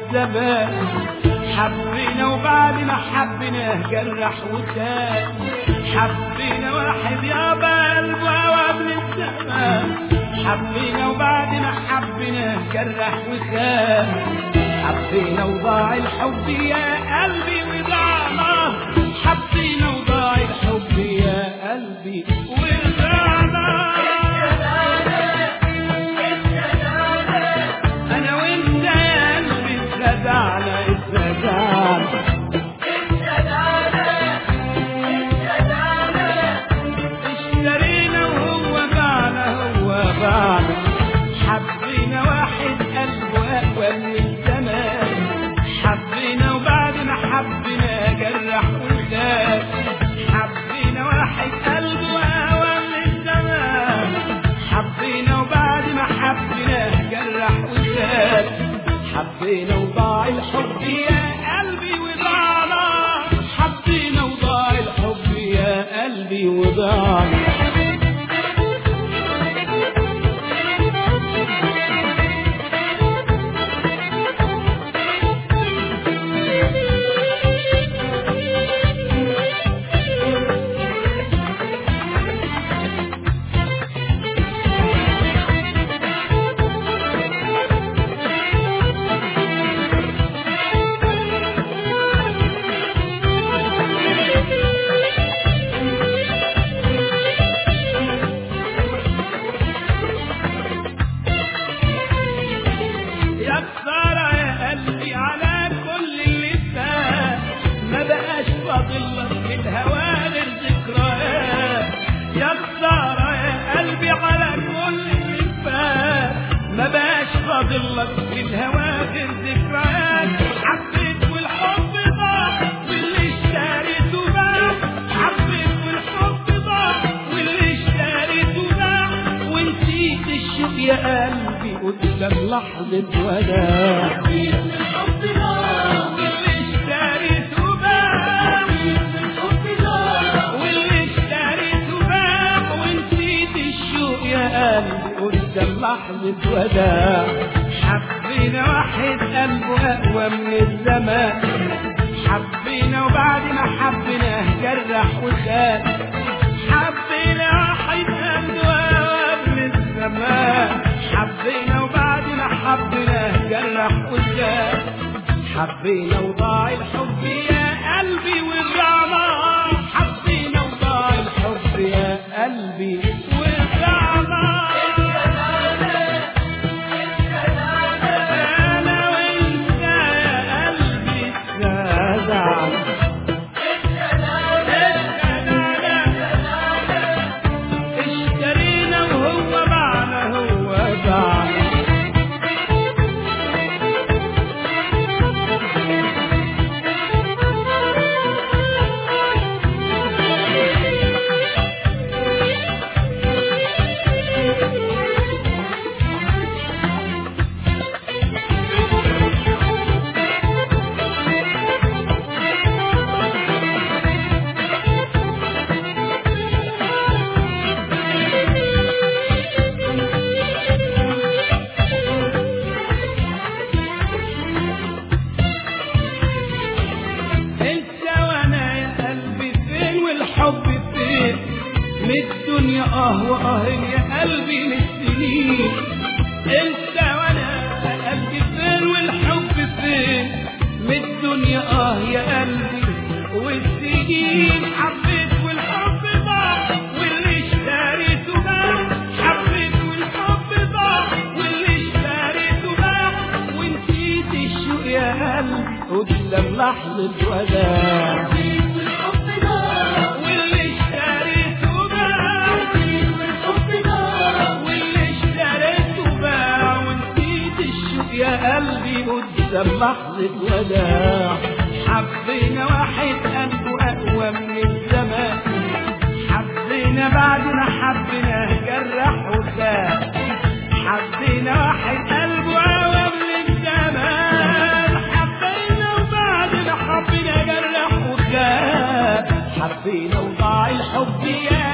الزمان حبينا وبعد ما حبينا جرح وساب حبينا واحد يابا قلبه وابن الزمان حبينا وبعد ما حبينا جرح وساب حبينا وضاع الحب يا قلبي وضعنا حبينا وضاع الحب يا قلبي وضعنا انا وانت يا قلبي اتخدعنا اتخدعنا اشترينا وهو باعنا هو باعنا حبينا واحد قلبه اقوى من الزمان حبينا وبعد ما حبينا جرح وخاف حبينا واحد قلبه اقوى من الزمان حبينا وبعد ما حبينا جرح وخاف حبينا وضاع الحب يا قلبي وضعنا حبينا وضاع الحب يا قلبي وضعنا يا خسارة يا قلبي على كل اللي فات ما بقاش فاضل لك في الهوى غير ذكريات يا خسارة يا قلبي على كل اللي فات ما بقاش فاضل لك في الهوى غير ذكريات حبيت والحب ضاع واللي اشتريته باع حبيت والحب ضاع واللي اشتريته باع ونسيت الشوق يا قلبي قدام لحظة وداع واللي اشتريته باع واللي اشتريته باع ونسيت الشوق يا قلبي قدام لحظة وداع حبينا واحد قلبه أقوى من الزمان حبينا وبعد ما حبينا جرح وخان حبينا واحد قلبه أقوى من الزمان حبينا وبعد ما حبينا جرح وخان حبينا وضاع الحب يا قلبي ورجعنا حبينا وضاع الحب يا قلبي ورجعنا انا وانت يا قلبي اتخدعنا اشترينا وهو باعنا هو باعنا انت وانا يا قلبي فين والحب فين من الدنيا اه واه يا قلبي من السنين انت وانا يا قلبي فين والحب فين من الدنيا اه يا قلبي والسنين حبيت والحب ضاع واللي اشتريته باع حبيت والحب ضاع واللي اشتريته باع ونسيت الشوق يا قلبي قدام لحظة وداع واللي اشتريته باع واللي اشتريته باع ونسيت الشوق يا قلبي قدام لحظة وداع حبينا واحد قلبه أقوى من الزمان حبينا بعد ما حبينا جرح وخاف حبينا واحد قلبه أقوى من الزمان حبينا وبعد ما حبينا جرح وخاف حبينا وضاع الحب يا